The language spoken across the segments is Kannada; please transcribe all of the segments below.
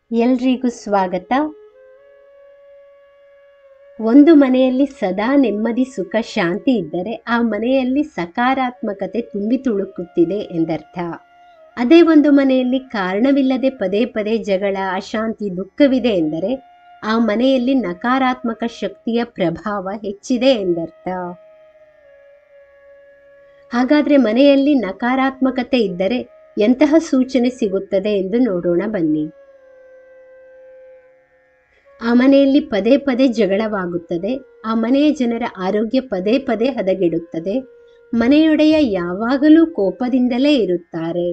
ಎಲ್ರಿಗೂ ಸ್ವಾಗತ ಒಂದು ಮನೆಯಲ್ಲಿ ಸದಾ ನೆಮ್ಮದಿ ಸುಖ ಶಾಂತಿ ಇದ್ದರೆ ಆ ಮನೆಯಲ್ಲಿ ಸಕಾರಾತ್ಮಕತೆ ತುಂಬಿ ತುಳುಕುತ್ತಿದೆ ಎಂದರ್ಥ ಅದೇ ಒಂದು ಮನೆಯಲ್ಲಿ ಕಾರಣವಿಲ್ಲದೆ ಪದೇ ಪದೇ ಜಗಳ ಅಶಾಂತಿ ದುಃಖವಿದೆ ಎಂದರೆ ಆ ಮನೆಯಲ್ಲಿ ನಕಾರಾತ್ಮಕ ಶಕ್ತಿಯ ಪ್ರಭಾವ ಹೆಚ್ಚಿದೆ ಎಂದರ್ಥ ಹಾಗಾದ್ರೆ ಮನೆಯಲ್ಲಿ ನಕಾರಾತ್ಮಕತೆ ಇದ್ದರೆ ಎಂತಹ ಸೂಚನೆ ಸಿಗುತ್ತದೆ ಎಂದು ನೋಡೋಣ ಬನ್ನಿ ಆ ಮನೆಯಲ್ಲಿ ಪದೇ ಪದೇ ಜಗಳವಾಗುತ್ತದೆ ಆ ಮನೆಯ ಜನರ ಆರೋಗ್ಯ ಪದೇ ಪದೇ ಹದಗೆಡುತ್ತದೆ ಮನೆಯೊಡೆಯ ಯಾವಾಗಲೂ ಕೋಪದಿಂದಲೇ ಇರುತ್ತಾರೆ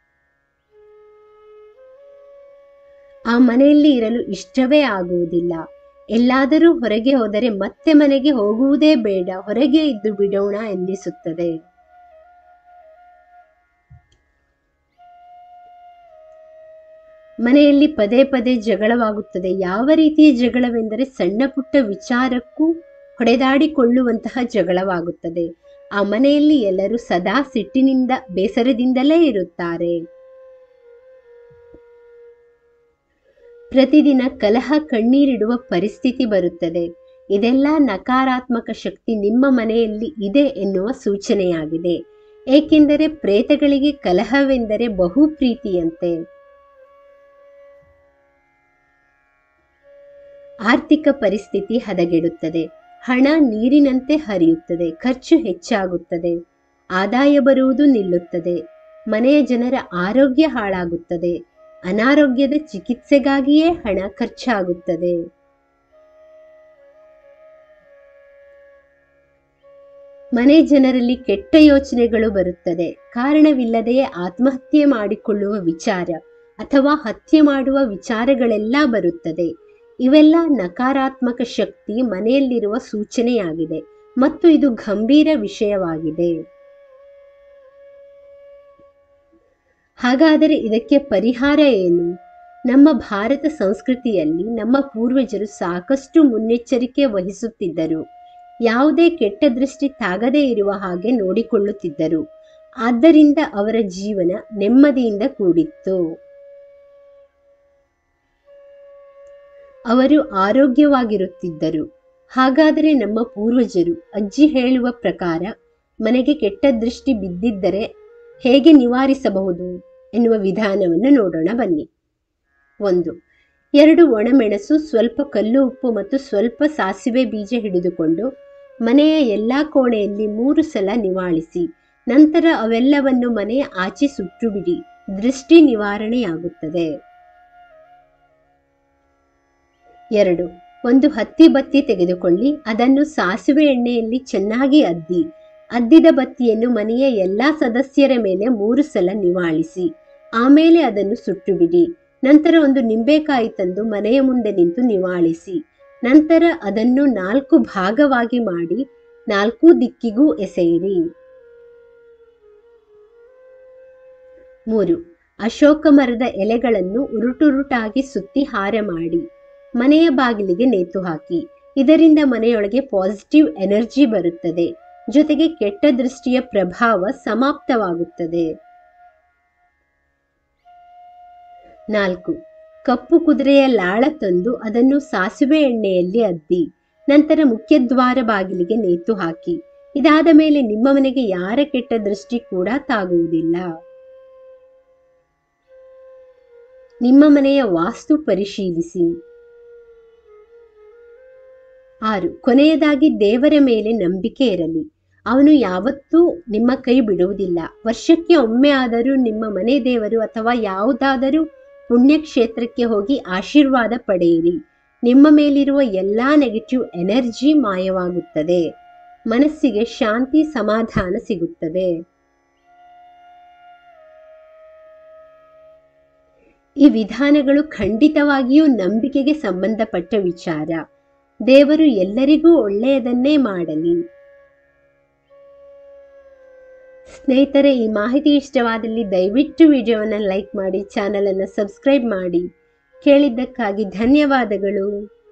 ಆ ಮನೆಯಲ್ಲಿ ಇರಲು ಇಷ್ಟವೇ ಆಗುವುದಿಲ್ಲ ಎಲ್ಲಾದರೂ ಹೊರಗೆ ಹೋದರೆ ಮತ್ತೆ ಮನೆಗೆ ಹೋಗುವುದೇ ಬೇಡ ಹೊರಗೆ ಇದ್ದು ಬಿಡೋಣ ಎನ್ನಿಸುತ್ತದೆ ಮನೆಯಲ್ಲಿ ಪದೇ ಪದೇ ಜಗಳವಾಗುತ್ತದೆ ಯಾವ ರೀತಿಯ ಜಗಳವೆಂದರೆ ಸಣ್ಣ ಪುಟ್ಟ ವಿಚಾರಕ್ಕೂ ಹೊಡೆದಾಡಿಕೊಳ್ಳುವಂತಹ ಜಗಳವಾಗುತ್ತದೆ ಆ ಮನೆಯಲ್ಲಿ ಎಲ್ಲರೂ ಸದಾ ಸಿಟ್ಟಿನಿಂದ ಬೇಸರದಿಂದಲೇ ಇರುತ್ತಾರೆ ಪ್ರತಿದಿನ ಕಲಹ ಕಣ್ಣೀರಿಡುವ ಪರಿಸ್ಥಿತಿ ಬರುತ್ತದೆ ಇದೆಲ್ಲ ನಕಾರಾತ್ಮಕ ಶಕ್ತಿ ನಿಮ್ಮ ಮನೆಯಲ್ಲಿ ಇದೆ ಎನ್ನುವ ಸೂಚನೆಯಾಗಿದೆ ಏಕೆಂದರೆ ಪ್ರೇತಗಳಿಗೆ ಕಲಹವೆಂದರೆ ಬಹು ಪ್ರೀತಿಯಂತೆ ಆರ್ಥಿಕ ಪರಿಸ್ಥಿತಿ ಹದಗೆಡುತ್ತದೆ ಹಣ ನೀರಿನಂತೆ ಹರಿಯುತ್ತದೆ ಖರ್ಚು ಹೆಚ್ಚಾಗುತ್ತದೆ ಆದಾಯ ಬರುವುದು ನಿಲ್ಲುತ್ತದೆ ಮನೆಯ ಜನರ ಆರೋಗ್ಯ ಹಾಳಾಗುತ್ತದೆ ಅನಾರೋಗ್ಯದ ಚಿಕಿತ್ಸೆಗಾಗಿಯೇ ಹಣ ಖರ್ಚಾಗುತ್ತದೆ ಮನೆ ಜನರಲ್ಲಿ ಕೆಟ್ಟ ಯೋಚನೆಗಳು ಬರುತ್ತದೆ ಕಾರಣವಿಲ್ಲದೆಯೇ ಆತ್ಮಹತ್ಯೆ ಮಾಡಿಕೊಳ್ಳುವ ವಿಚಾರ ಅಥವಾ ಹತ್ಯೆ ಮಾಡುವ ವಿಚಾರಗಳೆಲ್ಲ ಬರುತ್ತದೆ ಇವೆಲ್ಲ ನಕಾರಾತ್ಮಕ ಶಕ್ತಿ ಮನೆಯಲ್ಲಿರುವ ಸೂಚನೆಯಾಗಿದೆ ಮತ್ತು ಇದು ಗಂಭೀರ ವಿಷಯವಾಗಿದೆ ಹಾಗಾದರೆ ಇದಕ್ಕೆ ಪರಿಹಾರ ಏನು ನಮ್ಮ ಭಾರತ ಸಂಸ್ಕೃತಿಯಲ್ಲಿ ನಮ್ಮ ಪೂರ್ವಜರು ಸಾಕಷ್ಟು ಮುನ್ನೆಚ್ಚರಿಕೆ ವಹಿಸುತ್ತಿದ್ದರು ಯಾವುದೇ ಕೆಟ್ಟ ದೃಷ್ಟಿ ತಾಗದೇ ಇರುವ ಹಾಗೆ ನೋಡಿಕೊಳ್ಳುತ್ತಿದ್ದರು ಆದ್ದರಿಂದ ಅವರ ಜೀವನ ನೆಮ್ಮದಿಯಿಂದ ಕೂಡಿತ್ತು ಅವರು ಆರೋಗ್ಯವಾಗಿರುತ್ತಿದ್ದರು ಹಾಗಾದರೆ ನಮ್ಮ ಪೂರ್ವಜರು ಅಜ್ಜಿ ಹೇಳುವ ಪ್ರಕಾರ ಮನೆಗೆ ಕೆಟ್ಟ ದೃಷ್ಟಿ ಬಿದ್ದಿದ್ದರೆ ಹೇಗೆ ನಿವಾರಿಸಬಹುದು ಎನ್ನುವ ವಿಧಾನವನ್ನು ನೋಡೋಣ ಬನ್ನಿ ಒಂದು ಎರಡು ಒಣಮೆಣಸು ಸ್ವಲ್ಪ ಕಲ್ಲು ಉಪ್ಪು ಮತ್ತು ಸ್ವಲ್ಪ ಸಾಸಿವೆ ಬೀಜ ಹಿಡಿದುಕೊಂಡು ಮನೆಯ ಎಲ್ಲ ಕೋಣೆಯಲ್ಲಿ ಮೂರು ಸಲ ನಿವಾಳಿಸಿ ನಂತರ ಅವೆಲ್ಲವನ್ನು ಮನೆಯ ಆಚೆ ಸುಟ್ಟು ಬಿಡಿ ದೃಷ್ಟಿ ನಿವಾರಣೆಯಾಗುತ್ತದೆ ಎರಡು ಒಂದು ಹತ್ತಿ ಬತ್ತಿ ತೆಗೆದುಕೊಳ್ಳಿ ಅದನ್ನು ಸಾಸಿವೆ ಎಣ್ಣೆಯಲ್ಲಿ ಚೆನ್ನಾಗಿ ಅದ್ದಿ ಅದ್ದಿದ ಬತ್ತಿಯನ್ನು ಮನೆಯ ಎಲ್ಲಾ ಸದಸ್ಯರ ಮೇಲೆ ಮೂರು ಸಲ ನಿವಾಳಿಸಿ ಆಮೇಲೆ ಅದನ್ನು ಸುಟ್ಟು ಬಿಡಿ ನಂತರ ಒಂದು ನಿಂಬೆಕಾಯಿ ತಂದು ಮನೆಯ ಮುಂದೆ ನಿಂತು ನಿವಾಳಿಸಿ ನಂತರ ಅದನ್ನು ನಾಲ್ಕು ಭಾಗವಾಗಿ ಮಾಡಿ ನಾಲ್ಕು ದಿಕ್ಕಿಗೂ ಎಸೆಯಿರಿ ಮೂರು ಅಶೋಕ ಮರದ ಎಲೆಗಳನ್ನು ಉರುಟುರುಟಾಗಿ ಸುತ್ತಿ ಹಾರ ಮಾಡಿ ಮನೆಯ ಬಾಗಿಲಿಗೆ ನೇತು ಹಾಕಿ ಇದರಿಂದ ಮನೆಯೊಳಗೆ ಪಾಸಿಟಿವ್ ಎನರ್ಜಿ ಬರುತ್ತದೆ ಜೊತೆಗೆ ಕೆಟ್ಟ ದೃಷ್ಟಿಯ ಪ್ರಭಾವ ಸಮಾಪ್ತವಾಗುತ್ತದೆ ನಾಲ್ಕು ಕಪ್ಪು ಕುದುರೆಯ ಲಾಳ ತಂದು ಅದನ್ನು ಸಾಸಿವೆ ಎಣ್ಣೆಯಲ್ಲಿ ಅದ್ದಿ ನಂತರ ಮುಖ್ಯದ್ವಾರ ಬಾಗಿಲಿಗೆ ನೇತು ಹಾಕಿ ಇದಾದ ಮೇಲೆ ನಿಮ್ಮ ಮನೆಗೆ ಯಾರ ಕೆಟ್ಟ ದೃಷ್ಟಿ ಕೂಡ ತಾಗುವುದಿಲ್ಲ ನಿಮ್ಮ ಮನೆಯ ವಾಸ್ತು ಪರಿಶೀಲಿಸಿ ಆರು ಕೊನೆಯದಾಗಿ ದೇವರ ಮೇಲೆ ನಂಬಿಕೆ ಇರಲಿ ಅವನು ಯಾವತ್ತೂ ನಿಮ್ಮ ಕೈ ಬಿಡುವುದಿಲ್ಲ ವರ್ಷಕ್ಕೆ ಒಮ್ಮೆ ಆದರೂ ನಿಮ್ಮ ಮನೆ ದೇವರು ಅಥವಾ ಯಾವುದಾದರೂ ಪುಣ್ಯಕ್ಷೇತ್ರಕ್ಕೆ ಹೋಗಿ ಆಶೀರ್ವಾದ ಪಡೆಯಿರಿ ನಿಮ್ಮ ಮೇಲಿರುವ ಎಲ್ಲ ನೆಗೆಟಿವ್ ಎನರ್ಜಿ ಮಾಯವಾಗುತ್ತದೆ ಮನಸ್ಸಿಗೆ ಶಾಂತಿ ಸಮಾಧಾನ ಸಿಗುತ್ತದೆ ಈ ವಿಧಾನಗಳು ಖಂಡಿತವಾಗಿಯೂ ನಂಬಿಕೆಗೆ ಸಂಬಂಧಪಟ್ಟ ವಿಚಾರ ದೇವರು ಎಲ್ಲರಿಗೂ ಒಳ್ಳೆಯದನ್ನೇ ಮಾಡಲಿ ಸ್ನೇಹಿತರೆ ಈ ಮಾಹಿತಿ ಇಷ್ಟವಾದಲ್ಲಿ ದಯವಿಟ್ಟು ವಿಡಿಯೋವನ್ನು ಲೈಕ್ ಮಾಡಿ ಚಾನಲನ್ನು ಸಬ್ಸ್ಕ್ರೈಬ್ ಮಾಡಿ ಕೇಳಿದ್ದಕ್ಕಾಗಿ ಧನ್ಯವಾದಗಳು